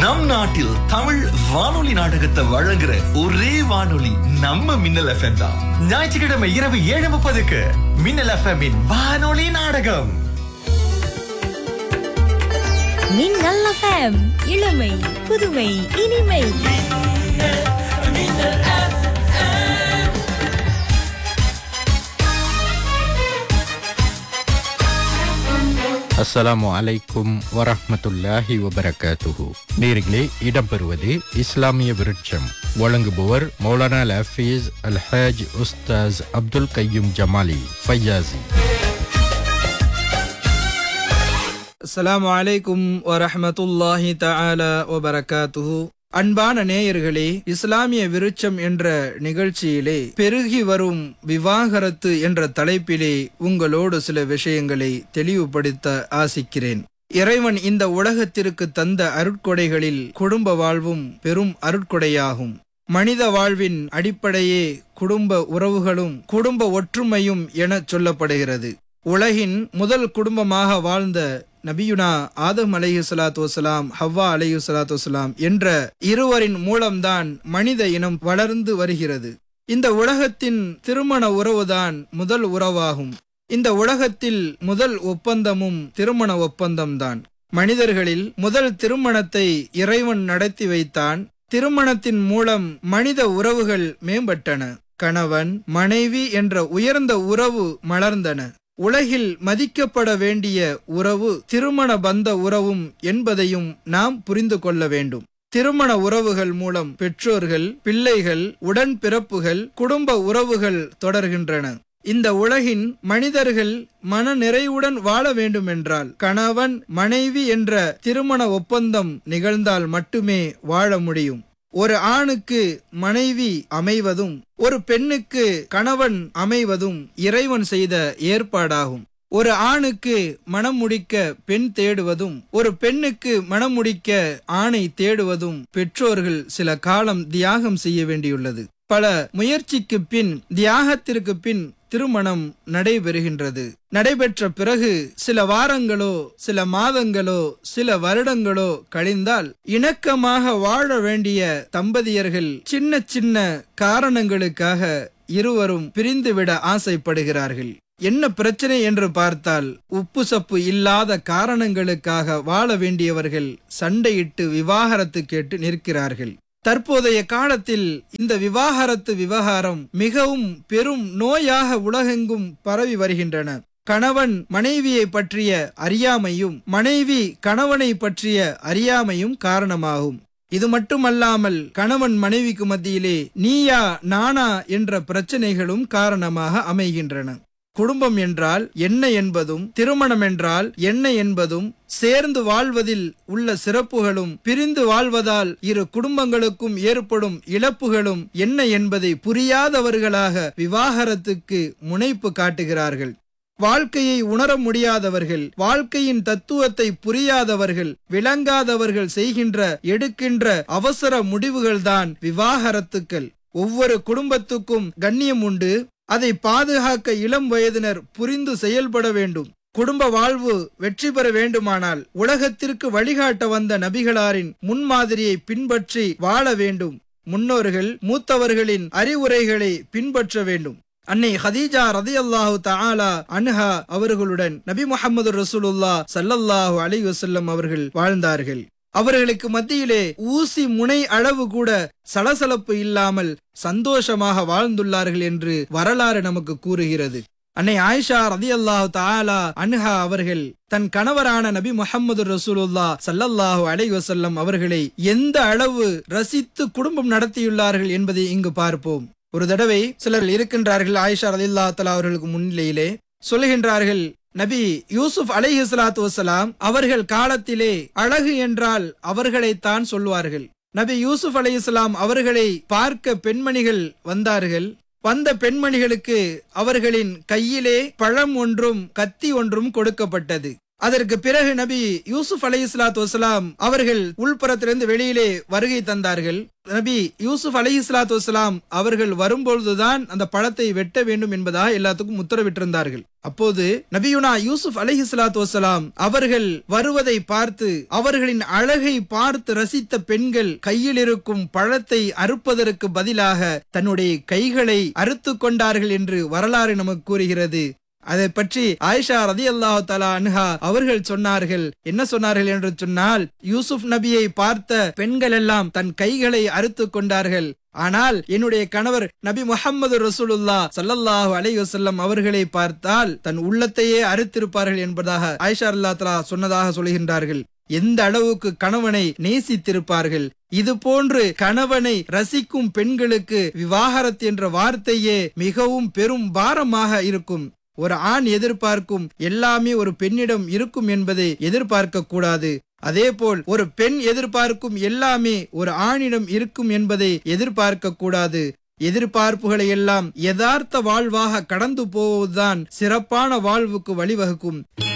நம் நாட்டில் தமிழ் வானொலி நாடகத்தை வழங்குற ஒரே வானொலி நம்ம மின்னல் எஃப்எம் தான் ஞாயிற்றுக்கிழமை இரவு ஏழு முப்பதுக்கு மின்னல் எஃப்எம் வானொலி நாடகம் மின்னல் எஃப்எம் இளமை புதுமை இனிமை அஸ்ஸலாமு அலைக்கும் வரஹ்மத்துல்லாஹி வபரகாத்துஹு நேர்களே இடம்பெறுவது இஸ்லாமிய விருட்சம் வழங்குபவர் மௌலானா லஃபீஸ் அல்ஹாஜ் உஸ்தாஸ் அப்துல் கையும் ஜமாலி ஃபையாசி அஸ்ஸலாமு அலைக்கும் வரஹ்மத்துல்லாஹி தஆலா வபரகாத்துஹு அன்பான நேயர்களே இஸ்லாமிய விருட்சம் என்ற நிகழ்ச்சியிலே பெருகி வரும் விவாகரத்து என்ற தலைப்பிலே உங்களோடு சில விஷயங்களை தெளிவுபடுத்த ஆசிக்கிறேன் இறைவன் இந்த உலகத்திற்கு தந்த அருட்கொடைகளில் குடும்ப வாழ்வும் பெரும் அருட்கொடையாகும் மனித வாழ்வின் அடிப்படையே குடும்ப உறவுகளும் குடும்ப ஒற்றுமையும் என சொல்லப்படுகிறது உலகின் முதல் குடும்பமாக வாழ்ந்த நபியுனா ஆதம் அலைஹி சலாத்து வசலாம் ஹவ்வா அலைஹி சலாத்து வசலாம் என்ற இருவரின் மூலம்தான் மனித இனம் வளர்ந்து வருகிறது இந்த உலகத்தின் திருமண உறவுதான் முதல் உறவாகும் இந்த உலகத்தில் முதல் ஒப்பந்தமும் திருமண ஒப்பந்தம்தான் மனிதர்களில் முதல் திருமணத்தை இறைவன் நடத்தி வைத்தான் திருமணத்தின் மூலம் மனித உறவுகள் மேம்பட்டன கணவன் மனைவி என்ற உயர்ந்த உறவு மலர்ந்தன உலகில் மதிக்கப்பட வேண்டிய உறவு திருமண பந்த உறவும் என்பதையும் நாம் புரிந்து கொள்ள வேண்டும் திருமண உறவுகள் மூலம் பெற்றோர்கள் பிள்ளைகள் உடன்பிறப்புகள் குடும்ப உறவுகள் தொடர்கின்றன இந்த உலகின் மனிதர்கள் மன நிறைவுடன் வாழ வேண்டுமென்றால் கணவன் மனைவி என்ற திருமண ஒப்பந்தம் நிகழ்ந்தால் மட்டுமே வாழ முடியும் ஒரு ஆணுக்கு மனைவி அமைவதும் ஒரு பெண்ணுக்கு கணவன் அமைவதும் இறைவன் செய்த ஏற்பாடாகும் ஒரு ஆணுக்கு மனம் முடிக்க பெண் தேடுவதும் ஒரு பெண்ணுக்கு மனம் முடிக்க ஆணை தேடுவதும் பெற்றோர்கள் சில காலம் தியாகம் செய்ய வேண்டியுள்ளது பல முயற்சிக்கு பின் தியாகத்திற்கு பின் திருமணம் நடைபெறுகின்றது நடைபெற்ற பிறகு சில வாரங்களோ சில மாதங்களோ சில வருடங்களோ கழிந்தால் இணக்கமாக வாழ வேண்டிய தம்பதியர்கள் சின்ன சின்ன காரணங்களுக்காக இருவரும் பிரிந்துவிட ஆசைப்படுகிறார்கள் என்ன பிரச்சனை என்று பார்த்தால் உப்பு சப்பு இல்லாத காரணங்களுக்காக வாழ வேண்டியவர்கள் சண்டையிட்டு விவாகரத்து கேட்டு நிற்கிறார்கள் தற்போதைய காலத்தில் இந்த விவாகரத்து விவகாரம் மிகவும் பெரும் நோயாக உலகெங்கும் பரவி வருகின்றன கணவன் மனைவியை பற்றிய அறியாமையும் மனைவி கணவனை பற்றிய அறியாமையும் காரணமாகும் இது மட்டுமல்லாமல் கணவன் மனைவிக்கு மத்தியிலே நீயா நானா என்ற பிரச்சனைகளும் காரணமாக அமைகின்றன குடும்பம் என்றால் என்ன என்பதும் திருமணம் என்றால் என்ன என்பதும் சேர்ந்து வாழ்வதில் உள்ள சிறப்புகளும் பிரிந்து வாழ்வதால் இரு குடும்பங்களுக்கும் ஏற்படும் இழப்புகளும் என்ன என்பதை புரியாதவர்களாக விவாகரத்துக்கு முனைப்பு காட்டுகிறார்கள் வாழ்க்கையை உணர முடியாதவர்கள் வாழ்க்கையின் தத்துவத்தை புரியாதவர்கள் விளங்காதவர்கள் செய்கின்ற எடுக்கின்ற அவசர முடிவுகள்தான் விவாகரத்துக்கள் ஒவ்வொரு குடும்பத்துக்கும் கண்ணியம் உண்டு அதை பாதுகாக்க இளம் வயதினர் புரிந்து செயல்பட வேண்டும் குடும்ப வாழ்வு வெற்றி பெற வேண்டுமானால் உலகத்திற்கு வழிகாட்ட வந்த நபிகளாரின் முன்மாதிரியை பின்பற்றி வாழ வேண்டும் முன்னோர்கள் மூத்தவர்களின் அறிவுரைகளை பின்பற்ற வேண்டும் அன்னை ஹதீஜா ரதி அல்லாஹு தாலா அன்ஹா அவர்களுடன் நபி முகமது ரசூலுல்லா சல்லல்லாஹு அலி வசல்லம் அவர்கள் வாழ்ந்தார்கள் அவர்களுக்கு மத்தியிலே ஊசி முனை அளவு கூட சலசலப்பு இல்லாமல் சந்தோஷமாக வாழ்ந்துள்ளார்கள் என்று வரலாறு நமக்கு கூறுகிறது அன்னை ஆயிஷா ரதி அல்லாஹு தாலா அன்ஹா அவர்கள் தன் கணவரான நபி முகமது ரசூலுல்லா சல்லல்லாஹு அலை வசல்லம் அவர்களை எந்த அளவு ரசித்து குடும்பம் நடத்தியுள்ளார்கள் என்பதை இங்கு பார்ப்போம் ஒரு தடவை சிலர் இருக்கின்றார்கள் ஆயிஷா ரதில்லா தலா அவர்களுக்கு முன்னிலையிலே சொல்லுகின்றார்கள் நபி யூசுப் அலைஹி சலாத்து வசலாம் அவர்கள் காலத்திலே அழகு என்றால் அவர்களைத்தான் சொல்வார்கள் நபி யூசுப் அலைஹிஸ்லாம் அவர்களை பார்க்க பெண்மணிகள் வந்தார்கள் வந்த பெண்மணிகளுக்கு அவர்களின் கையிலே பழம் ஒன்றும் கத்தி ஒன்றும் கொடுக்கப்பட்டது அதற்கு பிறகு நபி யூசுப் அலை இஸ்லாத்து வசலாம் அவர்கள் உள்புறத்திலிருந்து வெளியிலே வருகை தந்தார்கள் நபி யூசுப் அலை இஸ்லாத்து வசலாம் அவர்கள் வரும்பொழுதுதான் அந்த பழத்தை வெட்ட வேண்டும் என்பதாக எல்லாத்துக்கும் உத்தரவிட்டிருந்தார்கள் அப்போது நபியுனா யூசுப் அலை இஸ்லாத்து வசலாம் அவர்கள் வருவதை பார்த்து அவர்களின் அழகை பார்த்து ரசித்த பெண்கள் கையில் இருக்கும் பழத்தை அறுப்பதற்கு பதிலாக தன்னுடைய கைகளை அறுத்து கொண்டார்கள் என்று வரலாறு நமக்கு கூறுகிறது அதை பற்றி ஆயிஷா ரதி அல்லாஹு தலா அன்ஹா அவர்கள் சொன்னார்கள் என்ன சொன்னார்கள் என்று சொன்னால் யூசுப் நபியை பார்த்த பெண்கள் எல்லாம் தன் கைகளை அறுத்து கொண்டார்கள் ஆனால் என்னுடைய கணவர் நபி முகமது ரசூலுல்லா சல்லல்லாஹு அலைஹி வஸல்லம் அவர்களை பார்த்தால் தன் உள்ளத்தையே அறுத்திருப்பார்கள் என்பதாக ஆயிஷா அல்லா தலா சொன்னதாக சொல்கின்றார்கள் எந்த அளவுக்கு கணவனை நேசித்திருப்பார்கள் இது போன்று கணவனை ரசிக்கும் பெண்களுக்கு விவாகரத்து என்ற வார்த்தையே மிகவும் பெரும் பாரமாக இருக்கும் ஒரு ஆண் எதிர்பார்க்கும் எல்லாமே ஒரு பெண்ணிடம் இருக்கும் என்பதை எதிர்பார்க்க கூடாது அதேபோல் ஒரு பெண் எதிர்பார்க்கும் எல்லாமே ஒரு ஆணிடம் இருக்கும் என்பதை எதிர்பார்க்க கூடாது எதிர்பார்ப்புகளை எல்லாம் யதார்த்த வாழ்வாக கடந்து போவதுதான் சிறப்பான வாழ்வுக்கு வழிவகுக்கும்